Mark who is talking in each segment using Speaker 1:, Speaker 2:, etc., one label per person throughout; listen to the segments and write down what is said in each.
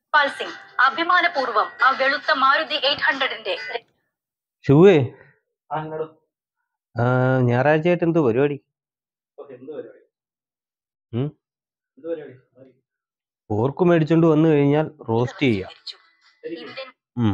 Speaker 1: പാൽ സിംഗ് അഭിമാനപൂർവ്വം ആ വെളുത്ത മാരുതി എയ്റ്റ് ഹൺഡ്രഡിന്റെ
Speaker 2: ഷൂവേ
Speaker 3: ആ എന്നോട്
Speaker 2: ഞായറാഴ്ചയായിട്ട് എന്ത് പരിപാടി
Speaker 3: ഓക്കെ എന്ത് പരിപാടി
Speaker 2: ഉം?
Speaker 3: എന്ത് പരിപാടി മതി.
Speaker 2: പോർക്ക് മേടിച്ചോണ്ട് വന്നു കഴിഞ്ഞാൽ റോസ്റ്റ് ചെയ്യാം
Speaker 1: സ്വീകരിച്ചു.
Speaker 3: ശരിക്കും.
Speaker 1: ഇന്ത്യൻ
Speaker 2: ഉം.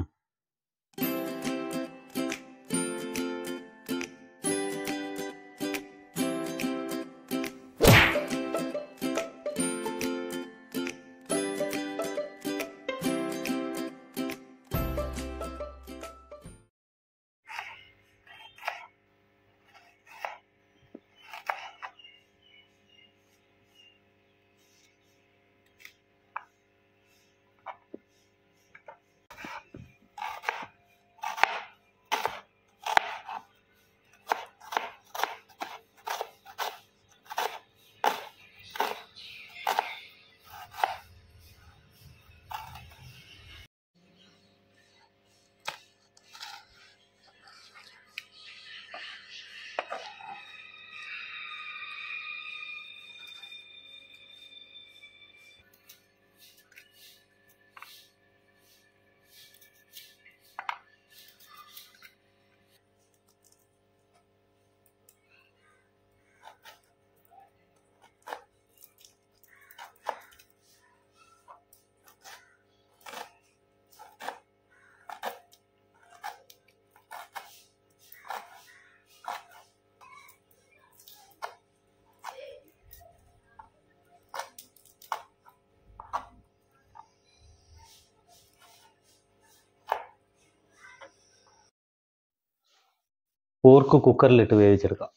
Speaker 2: പോർക്ക് കുക്കറിലിട്ട് വേവിച്ചെടുക്കാം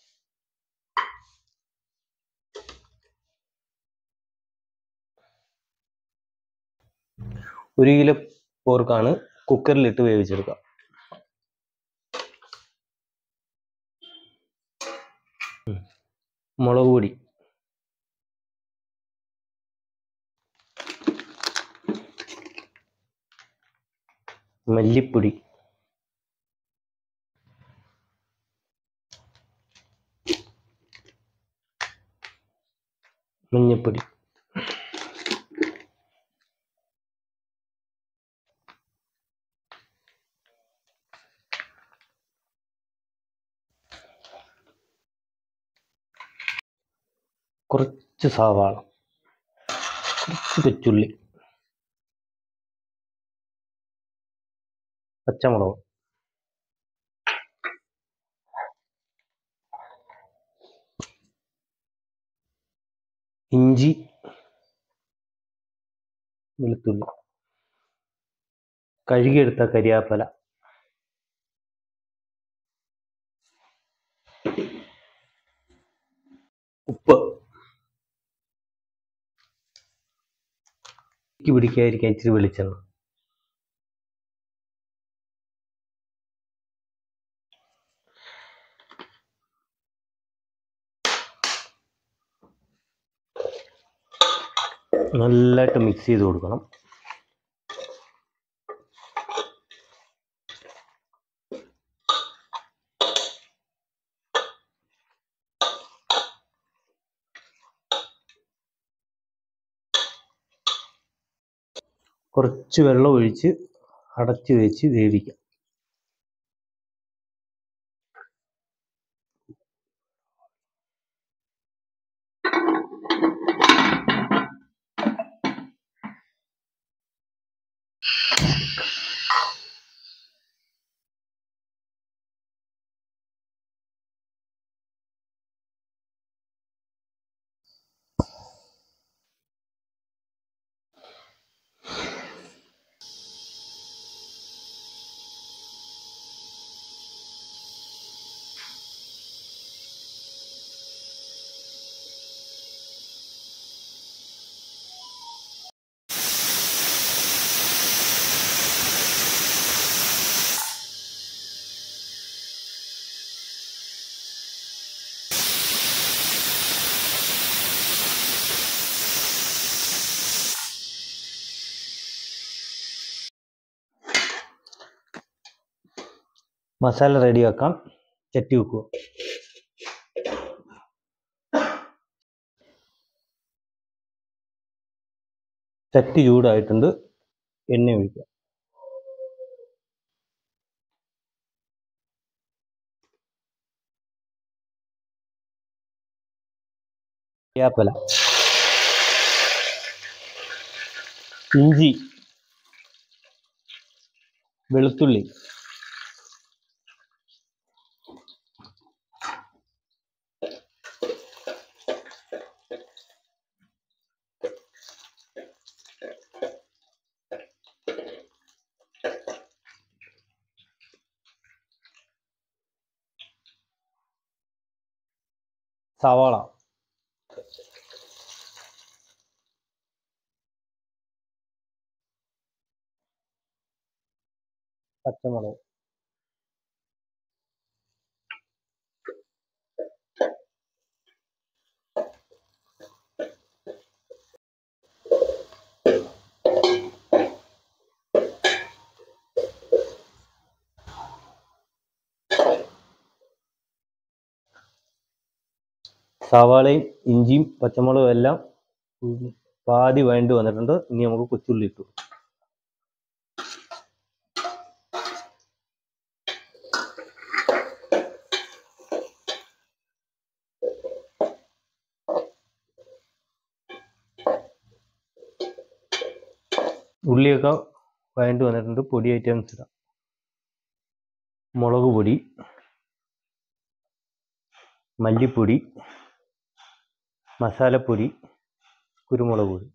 Speaker 2: ഒരു കിലോ പോർക്കാണ് കുക്കറിലിട്ട് വേവിച്ചെടുക്കുക ഉം. മുളക് പൊടി മല്ലിപ്പൊടി മഞ്ഞപ്പൊടി കുറച്ച് സവാള കുറച്ച് കൊച്ചുള്ളി പച്ചമുളക് ഇഞ്ചി വെളുത്തുള്ളി കഴുകിയെടുത്ത കരിയാപ്പല ഉപ്പ് ഇക്ക് പിടിക്കാതിരിക്കാൻ ഇച്ചിരി വെളിച്ചെണ്ണ നല്ലതായിട്ട് മിക്സ് ചെയ്ത് കൊടുക്കണം കുറച്ച് വെള്ളം ഒഴിച്ച് അടച്ച് വെച്ച് വേവിക്കാം മസാല റെഡിയാക്കാം ചട്ടി വെക്കുക ചട്ടി ചൂടായിട്ടുണ്ട് എണ്ണ ഒഴിക്കുക വേപ്പില ഇഞ്ചി വെളുത്തുള്ളി സവാള പച്ചമുളക് സവാളയും ഇഞ്ചിയും പച്ചമുളകും എല്ലാം പാതി വഴണ്ട് വന്നിട്ടുണ്ട് ഇനി നമുക്ക് കൊച്ചുള്ളി ഇട്ടു ഉള്ളിയൊക്കെ വഴണ്ട് വന്നിട്ടുണ്ട് പൊടി ഐറ്റംസ് ഇടാം മുളക് പൊടി മല്ലിപ്പൊടി മസാലപ്പൊടി കുരുമുളക് പൊടി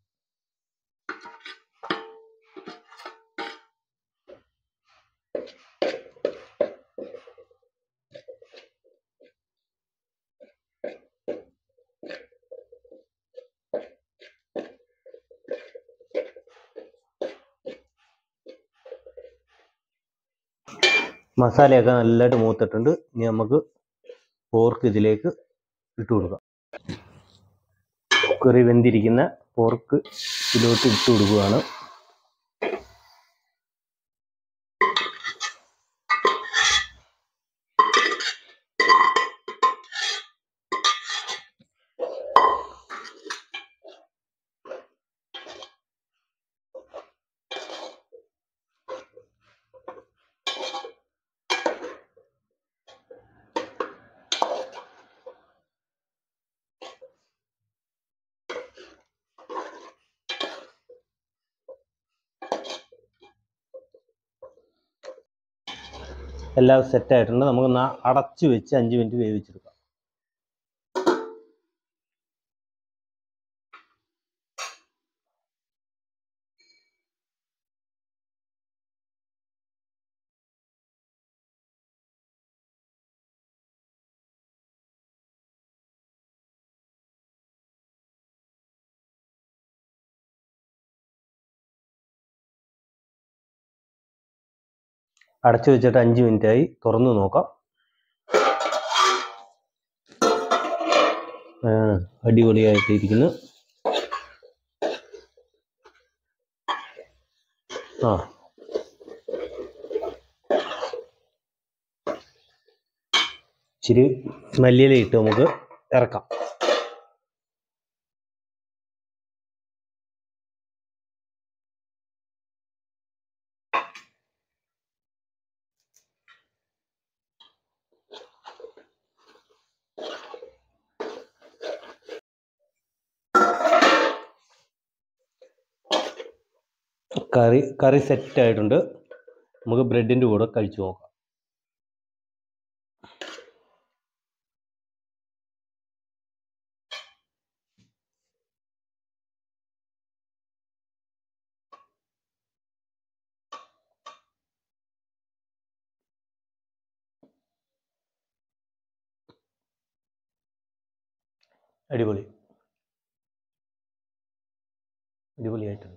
Speaker 2: മസാലയൊക്കെ നല്ലതായിട്ട് മൂത്തിട്ടുണ്ട് ഇനി നമുക്ക് പോർക്ക് ഇതിലേക്ക് ഇട്ട് കൊടുക്കാം കുറി വെന്തിരിക്കുന്ന പോർക്ക് ഇതിലോട്ട് ഇട്ട് കൊടുക്കുകയാണ് എല്ലാം സെറ്റ് ആയിട്ടുണ്ട് നമുക്ക് ഒന്ന് അടച്ചു വെച്ച് അഞ്ച് മിനിറ്റ് വേവിച്ചെടുക്കാം അടച്ചു വെച്ചിട്ട് അഞ്ച് മിനിറ്റ് ആയി തുറന്നു നോക്കാം ആ, അടിപൊളിയായിട്ട് ഇരിക്കുന്നു ആ ഇച്ചിരി മല്ലിയില ഇട്ട് നമുക്ക് ഇറക്കാം കറി കറി സെറ്റ് ആയിട്ടുണ്ട് നമുക്ക് ബ്രെഡിൻ്റെ കൂടെ കഴിച്ചു നോക്കാം അടിപൊളി അടിപൊളിയായിട്ടുണ്ട്